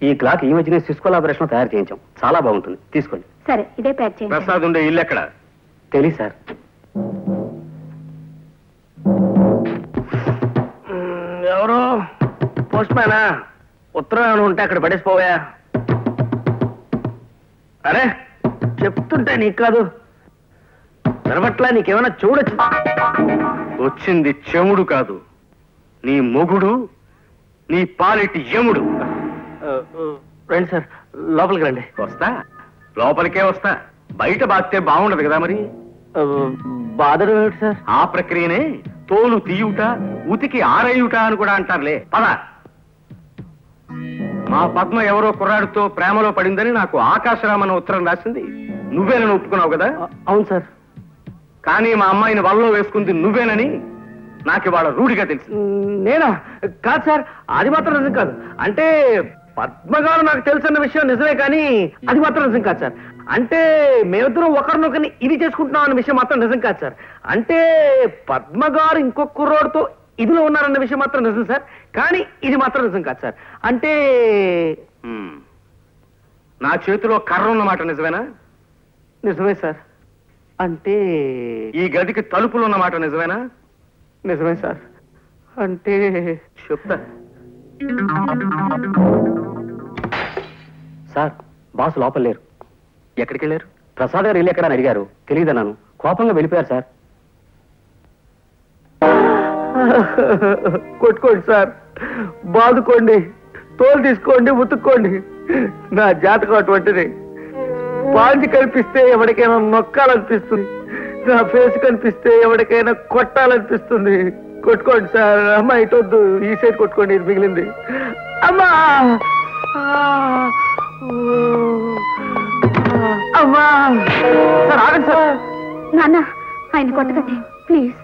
ఈ క్లాక్ ఈ మధ్యనే సిస్కో లాబరేషన్ తయారు చేయించాం చాలా బాగుంటుంది తీసుకోండి సరే ఇదే ప్యాక్ చేయండి ప్రసాద్ ఉండే ఇల్లు ఎక్కడ తెలియదు సార్ ఎవరు పోస్ట్ మ్యానా ఉత్తరం ఏమైనా ఉంటే అక్కడ పడేసిపోయా అరే చెప్తుంటే నీకు కాదు వినబట్లా నీకేమైనా చూడొచ్చు వచ్చింది చెముడు కాదు నీ మొగుడు నీ పాలిటి యముడు రండి సార్ లోపలికి రండి వస్తా లోపలికే వస్తా బయట బాస్తే బాగుండదు కదా మరి బాధలు ఏమిటి సార్ ఆ ప్రక్రియనే తోలు తీయుట ఉతికి ఆరేయుట అని కూడా అంటారులే పద మా పద్మ ఎవరో కుర్రాడితో ప్రేమలో పడిందని నాకు ఆకాశరామన్న ఉత్తరం రాసింది నువ్వేనని ఒప్పుకున్నావు కదా అవును సార్ కానీ మా అమ్మాయిని వల్లో వేసుకుంది నువ్వేనని నాకు ఇవాళ రూఢిగా తెలుసు నేనా కాదు సార్ అది మాత్రం నిజం కాదు అంటే పద్మ గారు నాకు తెలుసన్న విషయం నిజమే కానీ అది మాత్రం నిజం కాదు సార్ అంటే మేమిద్దరం ఒకరినొకరిని ఇది చేసుకుంటున్నాం అన్న విషయం మాత్రం నిజం కాదు సార్ అంటే పద్మ గారు ఇంకొక కుర్రోడితో ఇదిలో ఉన్నారన్న విషయం మాత్రం నిజం సార్ కానీ ఇది మాత్రం నిజం కాదు సార్ అంటే నా చేతిలో కర్ర ఉన్నమాట నిజమేనా నిజమే సార్ అంటే ఈ గదికి తలుపులు ఉన్నమాట నిజమేనా నిజమే సార్ అంటే చెప్తా సార్ బాస్ లోపల లేరు ఎక్కడికి వెళ్ళారు ప్రసాద్ గారు ఇల్లు ఎక్కడ అని అడిగారు తెలియదన్నాను కోపంగా వెళ్ళిపోయారు సార్ కొట్టుకోండి సార్ బాదుకోండి తోలు తీసుకోండి ఉతుక్కోండి నా జాతకం అటువంటిది పాంచి కనిపిస్తే ఎవరికైనా నొక్కాలనిపిస్తుంది నా ఫేస్ కనిపిస్తే ఎవరికైనా కొట్టాలనిపిస్తుంది కొట్టుకోండి సార్ అమ్మా ఇటొద్దు ఈ సైడ్ కొట్టుకోండి ఇది మిగిలింది అమ్మా ఆ, ఓ, అమ్మా సార్ ఆగండి సార్ నాన్న ఆయన కొట్టకండి ప్లీజ్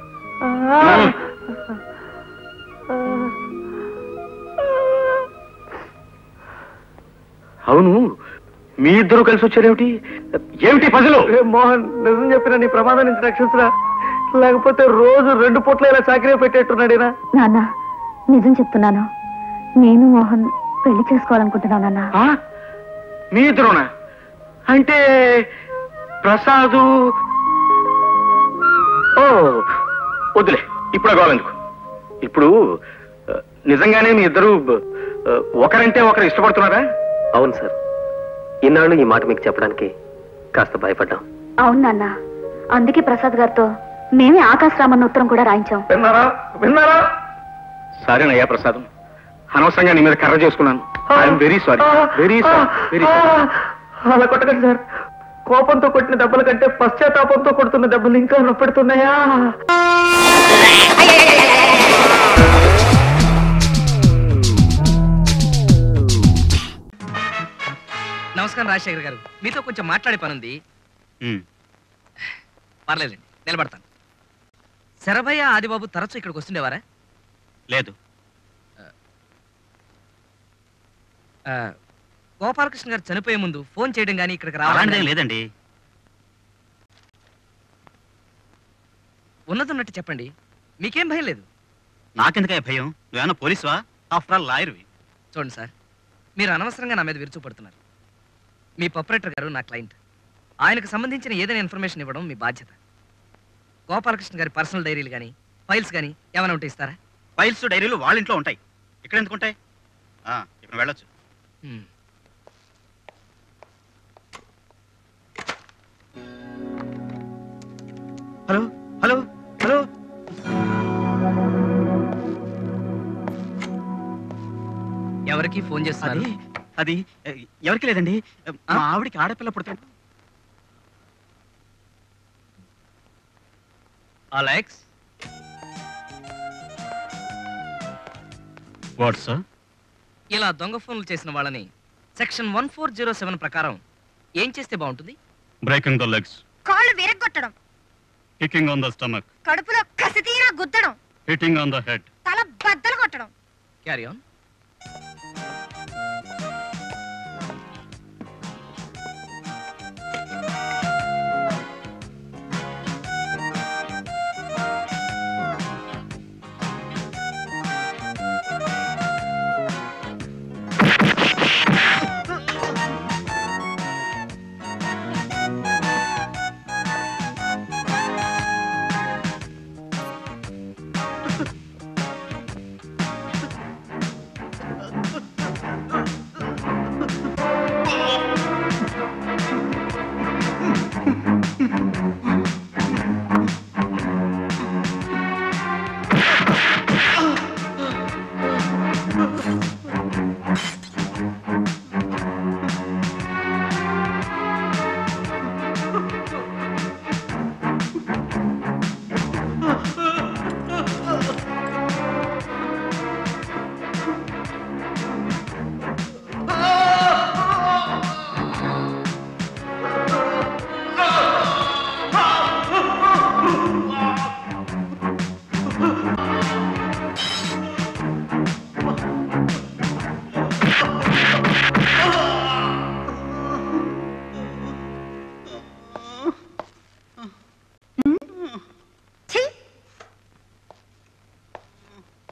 అవును మీ ఇద్దరు కలిసి వచ్చారేమిటి ఏమిటి పజలు మోహన్ నిజం చెప్పిన నీ ప్రమాదం నుంచి రక్షించరా లేకపోతే రోజు రెండు పూట్ల ఇలా చాకరీ పెట్టేట్టున్నాడేనా నాన్న నిజం చెప్తున్నాను నేను మోహన్ పెళ్లి చేసుకోవాలనుకుంటున్నాను నాన్న ఆ? మీ ఇద్దరునా అంటే ప్రసాదు ఓ వద్దులే ఇప్పుడు కావాలెందుకు ఇప్పుడు ఆ, నిజంగానే మీ ఇద్దరు ఆ, ఒకరంటే ఒకరు ఇష్టపడుతున్నారా అవును సార్ ఇన్నాళ్ళు ఈ మాట మీకు చెప్పడానికి కాస్త భయపడ్డాం అవును నాన్న అందుకే ప్రసాద్ గారితో మేమే ఆకాశరామన్న ఉత్తరం కూడా రాయించాం విన్నారా విన్నారా సరేనయ్యా ప్రసాదం అనవసరంగా నీ మీద కర్ర చేసుకున్నాను I'm very sorry very sorry very అలా కొట్టకండి సార్ కోపంతో కొట్టిన దెబ్బల కంటే పశ్చాత్తాపంతో కొడుతున్న దెబ్బలు ఇంకా నొప్పెడుతున్నాయా నమస్కారం రాజశేఖర్ గారు మీతో కొంచెం మాట్లాడే పని ఉంది పర్లేదండి నిలబడతాను శరభయ్య ఆదిబాబు తరచూ ఇక్కడికి వస్తుండేవారా లేదు ఆ, గోపాలకృష్ణ గారు చనిపోయే ముందు ఫోన్ చేయడం కానీ ఇక్కడికి అలాంటిదేం రావడం లేదండి ఉన్నదన్నట్టు చెప్పండి మీకేం భయం లేదు నాకెందుకే భయం నువ్వేమన్నా పోలీసువా ఆఫ్టర్ ఆల్ లాయర్వి చూడండి సార్ మీరు అనవసరంగా నా మీద విరుచుపడుతున్నారు మీ ప్రొపరేటర్ గారు నా క్లయింట్ ఆయనకు సంబంధించిన ఏదైనా ఇన్ఫర్మేషన్ ఇవ్వడం మీ బాధ్యత గోపాలకృష్ణ గారి పర్సనల్ డైరీలు కానీ ఫైల్స్ కానీ ఏమైనా ఉంటే ఇస్తారా ఫైల్స్ డైరీలు వాళ్ళ ఇంట్లో ఉంటాయి ఇక్కడ ఎందుకు ఉంటాయి ఆ, ఇప్పుడు వెళ్ళొచ్చు హ్మ్. హలో హలో హలో ఎవరికి ఫోన్ చేస్తున్నారు అది అది ఎ, ఎవరికి లేదండి మా ఆవిడికి ఆడపిల్ల పుడతాడు అలెక్స్ వాట్ సార్ ఇలా దొంగ ఫోన్లు చేసిన వాళ్ళని section one four zero seven ప్రకారం ఏం చేస్తే బాగుంటుంది బ్రేకింగ్ ద లెగ్స్ కాళ్ళు విరగొట్టడం కికింగ్ ఆన్ ద స్టమక్ కడుపులో కసితీరా గుద్దడం హిట్టింగ్ ఆన్ ద హెడ్ తల బద్దలు కొట్టడం carry on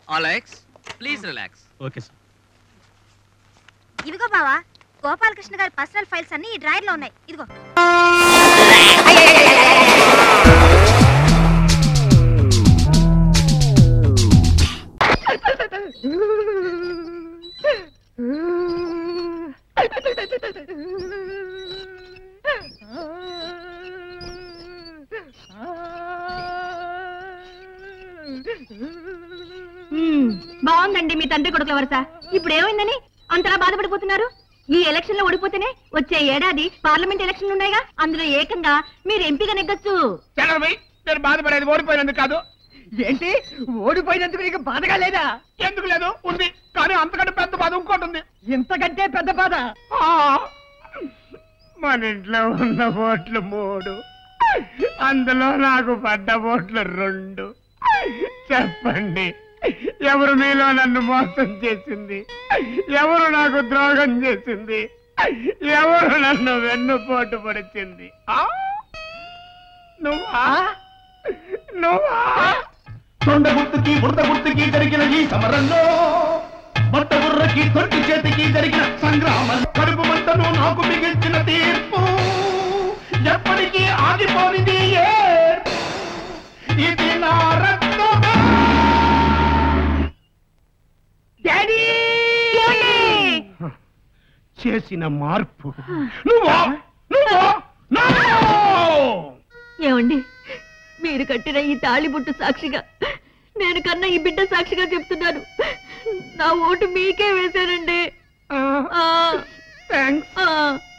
Alex please relax okay sir ఇదిగో బావా గోపాలకృష్ణ గారి పర్సనల్ ఫైల్స్ అన్ని ఈ డ్రాయర్ లో ఉన్నాయి ఇదిగో బాగుందండి మీ తండ్రి కొడుకుల వరుస ఇప్పుడు ఏమైందని అంతలా బాధపడిపోతున్నారు ఈ ఎలక్షన్ లో ఓడిపోతేనే వచ్చే ఏడాది పార్లమెంట్ ఎలక్షన్ ఉన్నాయిగా అందులో ఏకంగా మీరు ఎంపీగా నెగ్గొచ్చు చలరవి నేను బాధపడేది ఓడిపోయినందుకు కాదు ఏంటి ఓడిపోయినందుకు నీకు బాధగా లేదా ఎందుకు లేదు ఉంది కానీ అంతకంటే పెద్ద బాధ ఇంకోటి ఉంది ఇంతకంటే పెద్ద బాధ మన ఇంట్లో ఉన్న ఓట్లు మూడు అందులో నాకు పడ్డ ఓట్లు రెండు చెప్పండి ఎవరు మీలో నన్ను మోసం చేసింది ఎవరు నాకు ద్రోహం చేసింది ఎవరు నన్ను వెన్నుపోటు పొడిచింది ఆ? నువ్వా నువ్వా తొండ గుర్తుకి బురద గుర్తుకి జరిగిన ఈ సమరంలో బట్ట బుర్రకి తొట్టి చేతికి జరిగిన సంగ్రామం కడుపు మంటను నాకు మిగిల్చిన తీర్పు ఎప్పటికీ ఆగిపోనిది ఏర్పు. ఇది నా రక్తమే డాడీ చేసిన మార్పు నువ్వా నువ్వా నువ్వు ఏమండి మీరు కట్టిన ఈ తాళిబుట్టు సాక్షిగా నేను కన్నా ఈ బిడ్డ సాక్షిగా చెప్తున్నాను నా ఓటు మీకే వేశానండి ఆ, థ్యాంక్స్ ఆ.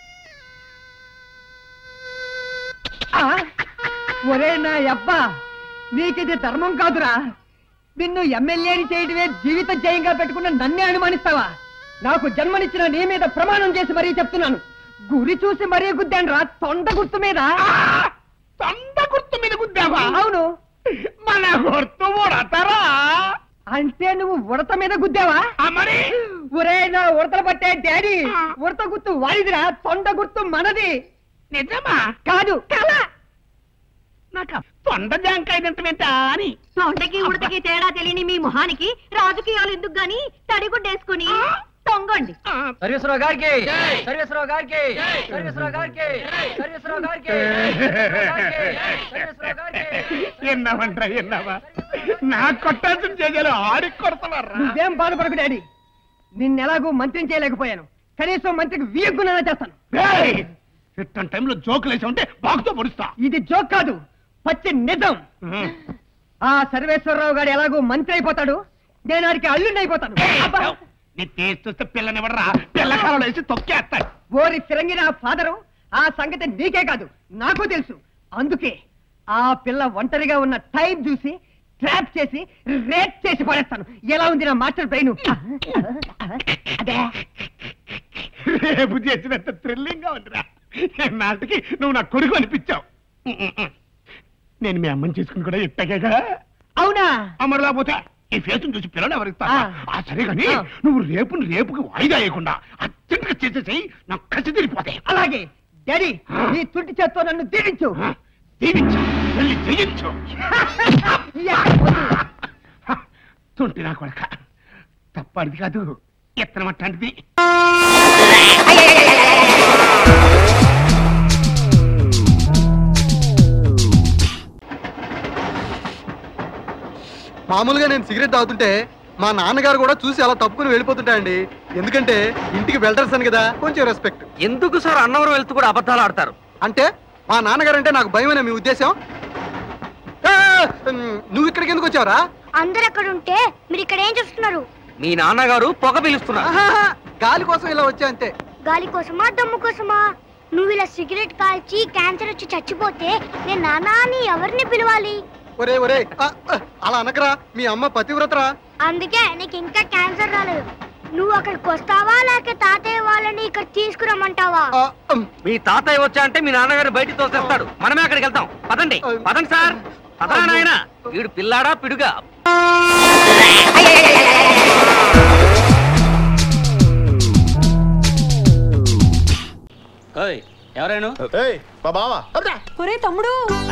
ఒరే నా అబ్బా నీకిది ధర్మం కాదురా నిన్ను ఎమ్మెల్యేని చేయడమే జీవిత జయంగా పెట్టుకున్న నన్నే అనుమానిస్తావా నాకు జన్మనిచ్చిన నీ మీద ప్రమాణం చేసి మరీ చెప్తున్నాను గురి చూసి మరీ గుద్దాను రా తొండ గుర్తు మీద తొండ గుర్తు మీద గుద్దావా అవును మన గుర్తు ఉడతారా అంటే నువ్వు ఉడత మీద గుద్దావా మరి ఒరే నా ఉడతలు పట్టే డాడీ ఉడత గుర్తు వాడిదిరా తొండ గుర్తు మనది నిజమా కాదు కల నాకు తొండ జాంకాయ తింటమేంటా అని తొండకి ఉడతకి తేడా తెలియని మీ మొహానికి రాజకీయాలు ఎందుకు గాని తడిగుడ్డేసుకుని తొంగండి సర్వేశ్వరరావు గారికి సర్వేశ్వరరావు గారికి సర్వేశ్వరరావు గారికి సర్వేశ్వరరావు గారికి సర్వేశ్వరరావు గారికి ఎన్నావంటా ఎన్నావా నా కొట్టాల్సిన చేయాలి ఆడికి కొడతావారా నువ్వేం బాధపడకు డాడీ నిన్నెలాగూ మంత్రిని చేయలేకపోయాను కనీసం మంత్రికి వీయగ్గునైనా చేస్తాను ఇట్టని టైంలో జోకులు వేసి ఉంటే బాగుతో పొడుస్తా ఇది జోక్ కాదు పచ్చి నిజం ఆ సర్వేశ్వరరావు గారు ఎలాగో మంత్రి అయిపోతాడు నేను ఆడికి అల్లుండి అయిపోతాను నీ టేస్ట్ చూస్తే పిల్లనివ్వడరా పిల్లకాలలో వేసి తొక్కేస్తాడు ఓరి ఫిరంగి నా ఫాదరు ఆ సంగతి నీకే కాదు నాకు తెలుసు అందుకే ఆ పిల్ల ఒంటరిగా ఉన్న టైం చూసి ట్రాప్ చేసి రేప్ చేసి పడేస్తాను ఎలా ఉంది నా మాస్టర్ బ్రెయిన్ అదే రేపు చేసినంత థ్రిల్లింగ్ గా ఉందిరా నాటికి నువ్వు నా కొడుకు అనిపించావు నేను మీ అమ్మని చేసుకుని కూడా ఇట్టగా అవునా అమ్మరు లేకపోతే ఈ ఫేస్ చూసి పిల్లలు ఎవరిస్తా ఆ సరే కానీ నువ్వు రేపు రేపుకి వాయిదా వేయకుండా అత్యంతగా చేసేసాయి నాకు కసి తిరిగిపోతాయి అలాగే డాడీ నీ తుట్టి చేత్తో నన్ను దీవించు దీవించు వెళ్ళి జయించు తుంటి నా కొడక తప్పడిది కాదు ఎత్తనం అట్లాంటిది మామూలుగా నేను సిగరెట్ తాగుతుంటే మా నాన్నగారు కూడా చూసి అలా తప్పుకుని వెళ్ళిపోతుంటాయండి ఎందుకంటే ఇంటికి వెల్డర్స్ అని కదా కొంచెం రెస్పెక్ట్ ఎందుకు సార్ అన్నవరం వెళ్తూ కూడా అబద్ధాలు ఆడతారు అంటే మా నాన్నగారు అంటే నాకు భయమనే మీ ఉద్దేశం ఏ, ఉమ్, నువ్వు ఇక్కడికి ఎందుకు వచ్చావురా అందరు అక్కడ ఉంటే మీరు ఇక్కడ ఏం చేస్తున్నారు మీ నాన్నగారు పొగ పిలుస్తున్నారు ఆహాహా, గాలి కోసం ఇలా వచ్చా అంతే గాలి కోసమా దమ్ము కోసమా నువ్వు ఇలా సిగరెట్ కాల్చి క్యాన్సర్ వచ్చి చచ్చిపోతే నేను నానా అని ఎవరిని పిలవాలి ఒరే ఒరే ఆ, ఆ, అలా అనకరా మీ అమ్మ పతివ్రతరా అందుకే నీకు ఇంకా క్యాన్సర్ రాలేదు నువ్వు అక్కడికి వస్తావా లేక తాతయ్య వాళ్ళని ఇక్కడ తీసుకురమ్మంటావా ఆ, ఉమ్, మీ తాతయ్య వచ్చా అంటే మీ నాన్నగారు బయటికి తోసేస్తాడు మనమే అక్కడికి వెళ్తాం పదండి పదండి సార్ పదరా నాయన వీడు పిల్లాడా పిడుగా ఎవరైనా ఏయ్, మా బావ ఒరే తమ్ముడు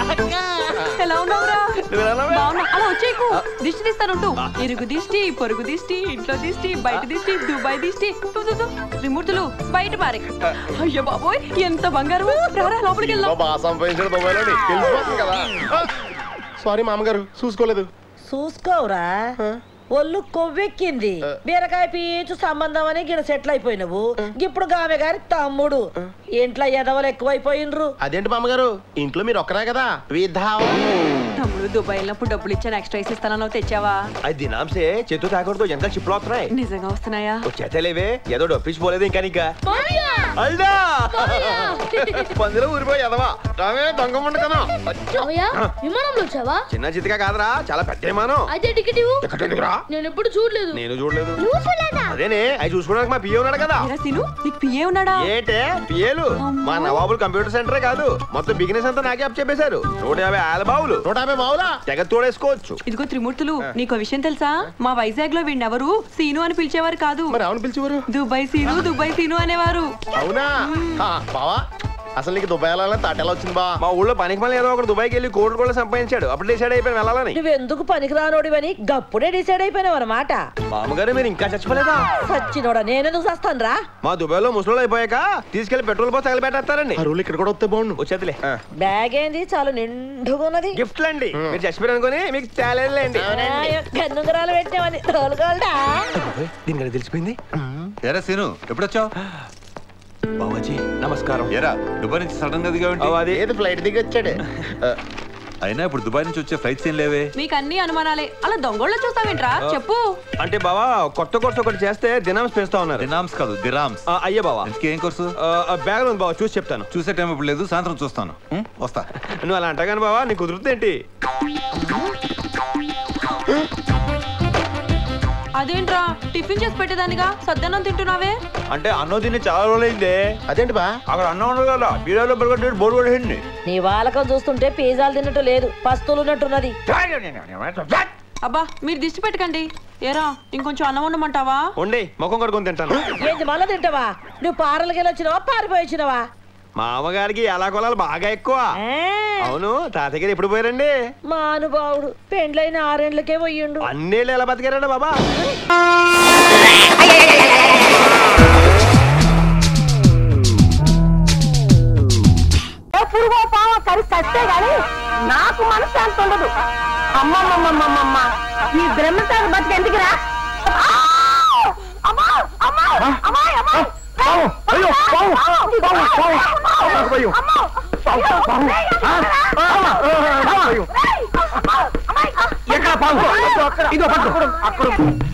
ఎలా ఉన్నావురా బాగున్నా అలా వచ్చేకు దిష్టి తీస్తానుంటూ ఇరుగు దిష్టి పొరుగు దిష్టి ఇంట్లో దిష్టి బయట దిష్టి దుబాయ్ దిష్టి దు, దు, దు. త్రిమూర్తులు బయట పారే అయ్యో బాబోయ్ ఎంత బంగారం రారా లోపలికి వెళ్దాం బాగా సంపాదించిన దుబాయ్లోని తెలిసిపోతుంది కదా సారీ మామగారు చూసుకోలేదు చూసుకోవురా ఒళ్ళు కొవ్వెక్కింది బీరకాయ పీచు సంబంధం అని గిడ సెటిల్ అయిపోయినవు ఇప్పుడు గామె గారి తమ్ముడు ఇంట్లో ఎదవలు ఎక్కువైపోయినరు అదేంటి మామగారు ఇంట్లో మీరు ఒక్కరే కదా విధావా తమ్ముడు దుబాయ్ వెళ్ళినప్పుడు డబ్బులు ఇచ్చాను ఎక్స్ట్రా ఇస్తానన్నావు తెచ్చావా అది దినాంసే చేతు తాకూడదు ఎంత చిప్పులు వస్తున్నాయి నిజంగా వస్తున్నాయా చేతలేవే ఏదో డొప్పించిపోలేదు ఇంకా నీకా అల్దా పందిలో ఊరిపోయి ఎదవా రావే దొంగ ముండు కదా విమానంలో వచ్చావా చిన్న చితిగా కాదురా చాలా పెద్ద విమానం అయితే టికెట్ ఇవ్వు ఎక్కడ ఎందుకురా? నేను ఎప్పుడు చూడలేదు నేను చూడలేదు అదేనే అవి చూసుకోవడానికి మా పిఏ ఉన్నాడు కదా ఏరా సీను నీకు పిఏ ఉన్నాడా ఏంటే పిఏలు మా నవాబుల్ కంప్యూటర్ సెంటరే కాదు మొత్తం బిజినెస్ అంతా నాకే అప్ చెప్పేశారు నూట యాభై ఆల బావులు నూట యాభై బావులా తెగ తోడేసుకోవచ్చు ఇదిగో త్రిమూర్తులు నీకు విషయం తెలుసా మా వైజాగ్ లో వీడినెవరు సీను అని పిలిచేవారు కాదు మరి అవును పిలిచేవారు దుబాయ్ సీను దుబాయ్ సీను అనేవారు అవునా హా, బావా అసలు నీకు దుబాయ్ వెళ్ళాలని తాట ఎలా వచ్చింది బా మా ఊళ్ళో పనికి మళ్ళీ ఏదో ఒకటి దుబాయ్కి వెళ్ళి కోట్లు కూడా సంపాదించాడు అప్పుడు డిసైడ్ అయిపోయి వెళ్ళాలని నువ్వెందుకు పనికిరానోడివని గప్పుడే డిసైడ్ అయిపోయినావు అనమాట మామగారు మీరు ఇంకా చచ్చిపోలేదా సచ్చినోడా నేనెందుకు చస్తాను రా మా దుబాయ్లో ముసలోళ్ళు అయిపోయాక తీసుకెళ్లి పెట్రోల్ పోతే తగలబెట్టేస్తారండి ఆ రూల్ ఇక్కడ కూడా వస్తే బాగుండు వచ్చేదిలే బ్యాగ్ ఏంది చాలా నిండుగున్నది గిఫ్ట్లు అండి మీరు చచ్చిపోయారు అనుకుని మీకు తేలేదులేండి గన్నుగరాలు పెట్టామని తోలుకోవాలడా దీనికి తెలిసిపోయింది ఎరా సీను ఎప్పుడొచ్చావు బాబాజీ నమస్కారం ఎరా దుబాయ్ నుంచి సడన్ గా దిగావేంటి? అది ఏది ఫ్లైట్ దిగి వచ్చాడు అయినా ఇప్పుడు దుబాయ్ నుంచి వచ్చే ఫ్లైట్స్ ఏం లేవే మీకు అన్ని అనుమానాలే అలా దొంగోళ్ళ చూస్తావేంట్రా చెప్పు అంటే బావా కొత్త కోర్సు ఒకటి చేస్తే దినాంస్ పెంచుతా ఉన్నారు దినామ్స్ కాదు దిరామ్స్ ఆ, అయ్యే బావా ఇంకేం కోర్సు బ్యాగ్ ఉంది బావా చూసి చెప్తాను చూసే టైం ఇప్పుడు లేదు సాయంత్రం చూస్తాను ఉం? వస్తా నువ్వు అలా అంటగాను బావా నీకు కుదురుతుందేంటి అదేంట్రా టిఫిన్ చేసి పెట్టేదానిగా సద్దన్నం తింటున్నావే అంటే అన్నం తిని చాలా రోజులైందే అదేంటి బా అక్కడ అన్నం ఉండదు కదా బీరాలో బర్గర్ బోర్డు పడేయండి నీ వాళ్ళకం చూస్తుంటే పిజ్జాలు తిన్నట్టు లేదు పస్తులు ఉన్నట్టున్నది అబ్బా మీరు దిష్టి పెట్టకండి ఏరా ఇంకొంచెం అన్నం ఉండమంటావా ఉండి ముఖం కడుకొని తింటాను ఏంది మళ్ళా తింటావా నువ్వు పారలకి వచ్చినావా పారిపోయి వచ్చినావా మా అమ్మగారికి ఎలా కొలాలు బాగా ఎక్కువ అవును తాతయ్య గారు ఎప్పుడు పోయారండి మా అనుభావుడు పెండ్లైన ఆరేండ్లకే పోయిండు అన్నేళ్ళు ఎలా బతికారండి బాబా పురుగో పావ కలిసి చస్తే గాని నాకు మనసు అంత ఉండదు అమ్మమ్మమ్మమ్మమ్మ ఈ బ్రహ్మచారి బతికి ఎందుకురా ఆ! అమ్మా! అమ్మా! అమ్మాయ్! అమ్మాయ్! అయ్యో పావు పావు పావు అయ్యో పావు పావు అయ్యో ఎక్కడ పావు ఇదో పట్టు అక్కడ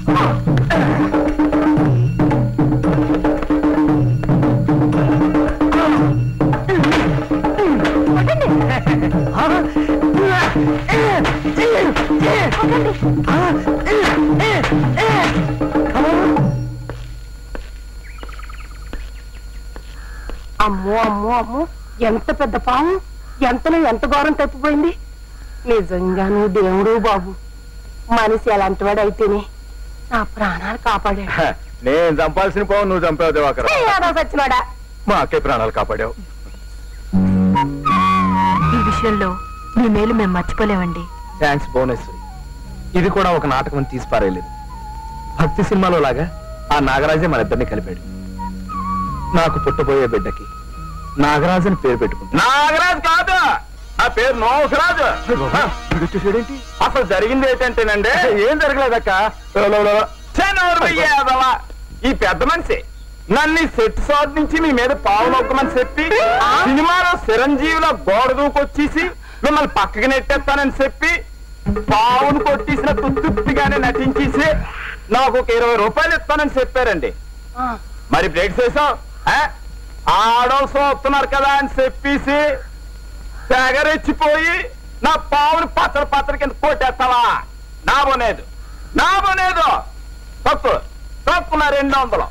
అమ్మో అమ్మో అమ్మో ఎంత పెద్ద పాము ఎంతలో ఎంత ఘోరం తప్పిపోయింది నిజంగా నువ్వు దేవుడు బాబు మనిషి అలాంటి వాడు అయితేనే నా ప్రాణాలు కాపాడాడు నేను చంపాల్సిన పావు నువ్వు చంపావు దివాకర్ ఏదో సచ్చినోడా మా అక్కే ప్రాణాలు కాపాడావు ఈ విషయంలో మీ మేలు మేము మర్చిపోలేమండి థ్యాంక్స్ బోనస్ ఇది కూడా ఒక నాటకం అని తీసి పారేయలేదు భక్తి సినిమాలో లాగా ఆ నాగరాజే మన ఇద్దరిని కలిపాడు నాకు పుట్టబోయే బిడ్డకి నాగరాజు అని పేరు పెట్టుకుంటా నాగరాజు కాదు ఆ పేరు నోసరాజు చూడేంటి అసలు జరిగింది ఏంటంటేనండి ఏం జరగలేదక్క ఈ పెద్ద మనిషి నన్ను ఈ సెట్ షాట్ నుంచి మీ మీద పావు నొక్కమని చెప్పి సినిమాలో చిరంజీవిలో గోడ దూకొచ్చేసి మిమ్మల్ని పక్కకి నెట్టేస్తానని చెప్పి పావును కొట్టేసిన తుత్తుప్పిగానే నటించేసి నాకు ఒక ఇరవై రూపాయలు ఇస్తానని చెప్పారండి మరి బ్రేక్ చేసాం ఆడోసం వస్తున్నారు కదా అని చెప్పేసి తెగరెచ్చిపోయి నా పావుని పచ్చడి పచ్చడి కింద కొట్టేస్తావా నా బోనేదు నా బోనేదు తప్పు తప్పు నా రెండు వందలు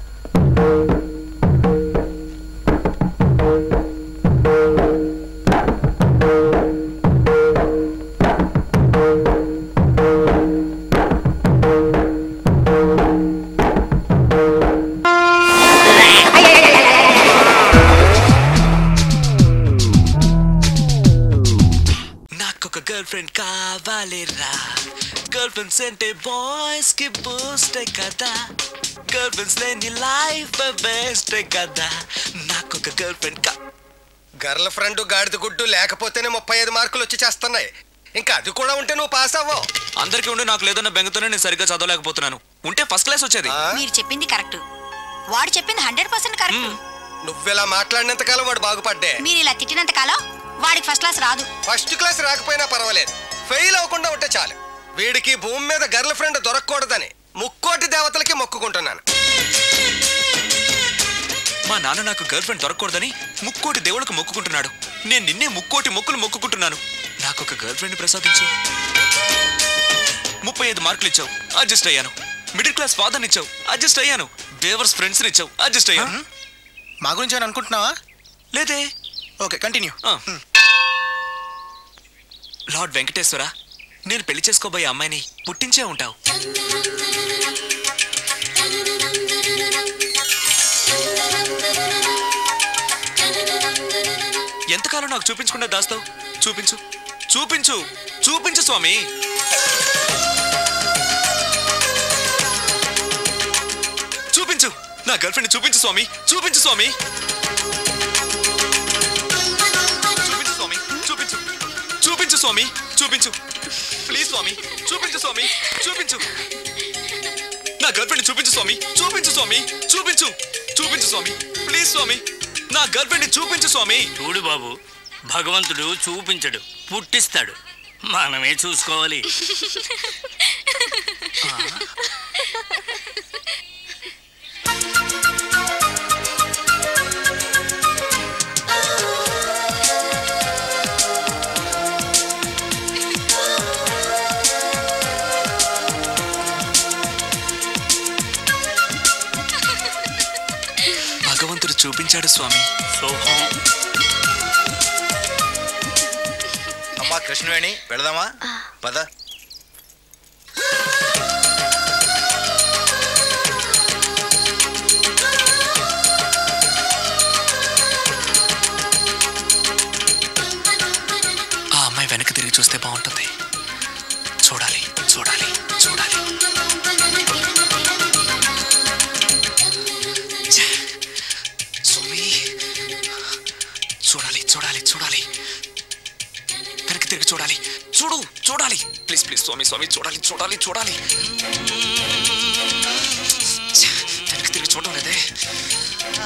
గర్ల్ ఫ్రెండ్ కావాలిరా గర్ల్ ఫ్రెండ్స్ అంటే బాయ్స్ కి బూస్ట్ కదా గర్ల్ ఫ్రెండ్స్ లేని లైఫ్ బెస్ట్ కదా నాకు ఒక గర్ల్ ఫ్రెండ్ కా గర్ల్ ఫ్రెండ్ గాడిద గుడ్డు లేకపోతేనే ముప్పై ఐదు మార్కులు వచ్చి చేస్తున్నాయి ఇంకా అది కూడా ఉంటే నువ్వు పాస్ అవ్వవు అందరికీ ఉండి నాకు లేదన్న బెంగతోనే నేను సరిగ్గా చదవలేకపోతున్నాను ఉంటే ఫస్ట్ క్లాస్ వచ్చేది మీరు చెప్పింది కరెక్ట్ వాడు చెప్పింది హండ్రెడ్ పర్సెంట్ కరెక్ట్ నువ్విలా మాట్లాడినంత కాలం వాడు బాగుపడ్డే మీరు ఇలా తిట్టినంత కాలం వాడికి ఫస్ట్ క్లాస్ రాదు ఫస్ట్ క్లాస్ రాకపోయినా పర్వాలేదు ఫెయిల్ అవ్వకుండా ఉంటే చాలు వీడికి భూమి మీద గర్ల్ ఫ్రెండ్ దొరకకూడదని ముక్కోటి దేవతలకి మొక్కుకుంటున్నాను మా నాన్న నాకు గర్ల్ ఫ్రెండ్ దొరకకూడదని ముక్కోటి దేవుళ్ళకు మొక్కుకుంటున్నాడు నేను నిన్నే ముక్కోటి మొక్కులు మొక్కుకుంటున్నాను నాకు ఒక గర్ల్ ఫ్రెండ్ ప్రసాదించు ముప్పై ఐదు మార్కులు ఇచ్చావు అడ్జస్ట్ అయ్యాను మిడిల్ క్లాస్ ఫాదర్ ఇచ్చావు అడ్జస్ట్ అయ్యాను బేవర్స్ ఫ్రెండ్స్ ఇచ్చావు అడ్జస్ట్ అయ్యాను మా గురించి అని అనుకుంటున్నావా లేదే ఓకే కంటిన్యూ లార్డ్ వెంకటేశ్వర నేను పెళ్లి చేసుకోబోయే అమ్మాయిని పుట్టించే ఉంటావు ఎంతకాలం నాకు చూపించకుండా దాస్తావు చూపించు చూపించు చూపించు స్వామి చూపించు నా గర్ల్ ఫ్రెండ్ చూపించు స్వామి చూపించు స్వామి చూపించు స్వామి చూపించు చూపించు స్వామి చూపించు ప్లీజ్ స్వామి చూపించు స్వామి చూపించు నా గర్ల్ ఫ్రెండ్ చూపించు స్వామి చూపించు స్వామి చూపించు చూపించు స్వామి ప్లీజ్ స్వామి నా గర్ల్ ఫ్రెండ్ చూపించు స్వామి చూడు బాబు భగవంతుడు చూపించడు పుట్టిస్తాడు మనమే చూసుకోవాలి భగవంతుడు చూపించాడు స్వామి అమ్మా కృష్ణవేణి వెళదామా పద ఆ అమ్మాయి వెనక్కి తిరిగి చూస్తే బాగుంటుంది చూడాలి చూడాలి చూడాలి ఛే! స్వామి చూడాలి చూడాలి చూడాలి వెనక్కి తిరిగి చూడాలి చూడు చూడాలి ప్లీజ్ ప్లీజ్ స్వామి స్వామి చూడాలి చూడాలి చూడాలి ఛే! వెనక్కి తిరిగి చూడడం లేదే